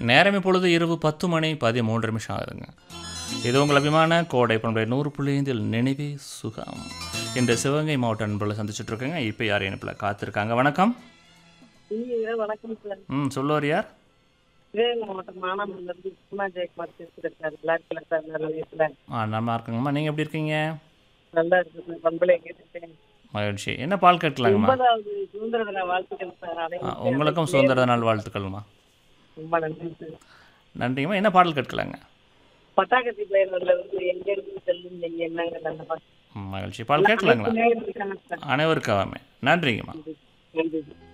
நேரம் இப்பொழுது இரவு பத்து மணி பதிமூன்று நிமிஷம் ஆகுதுங்க இது உங்கள் அபிமான கோடை பண்புடைய நூறு புள்ளி ஐந்தில் நினைவே சுகம் இந்த சிவகங்கை மாவட்ட நண்பர்களை சந்திச்சுட்டு இருக்கேங்க இப்போ யார் இணைப்பில் காத்திருக்காங்க வணக்கம் ஐயா, வணக்கம் சார் ம் சொல்லுவார் யார் சிவகங்கை மாவட்டம் மானாமதுல இருந்து சுகுணா ஜெயக்குமார் பேசுகிறேன் சார் நல்லா இருக்கல சார் நல்ல வயசுல ஆ நல்லா இருக்குங்கம்மா நீங்கள் எப்படி இருக்கீங்க நல்லா இருக்கு சார் பண்பலை கேட்டுட்டேன் மகிழ்ச்சி என்ன பால் கேட்கலாங்கம்மா ஒன்பதாவது சுதந்திர தின வாழ்த்துக்கள் சார் ஆ, அனைவருக்கும் உங்களுக்கும் சுதந்திர நாள் வாழ்த்துக்கள்மா ரொம்ப நன்றி சார் நன்றிங்கம்மா என்ன பாடல் கேட்கலாங்க பட்டாக்கத்தி பயனர்ல வந்து எங்கெருந்து செல்லும் நீங்க என்னங்க நல்ல பாட்டு ம், மகிழ்ச்சி பால் கேட்கலாங்களா நேயர்கள் இருக்காங்க சார் அனைவருக்காகவே நன்றிங்கம்மா நன்றி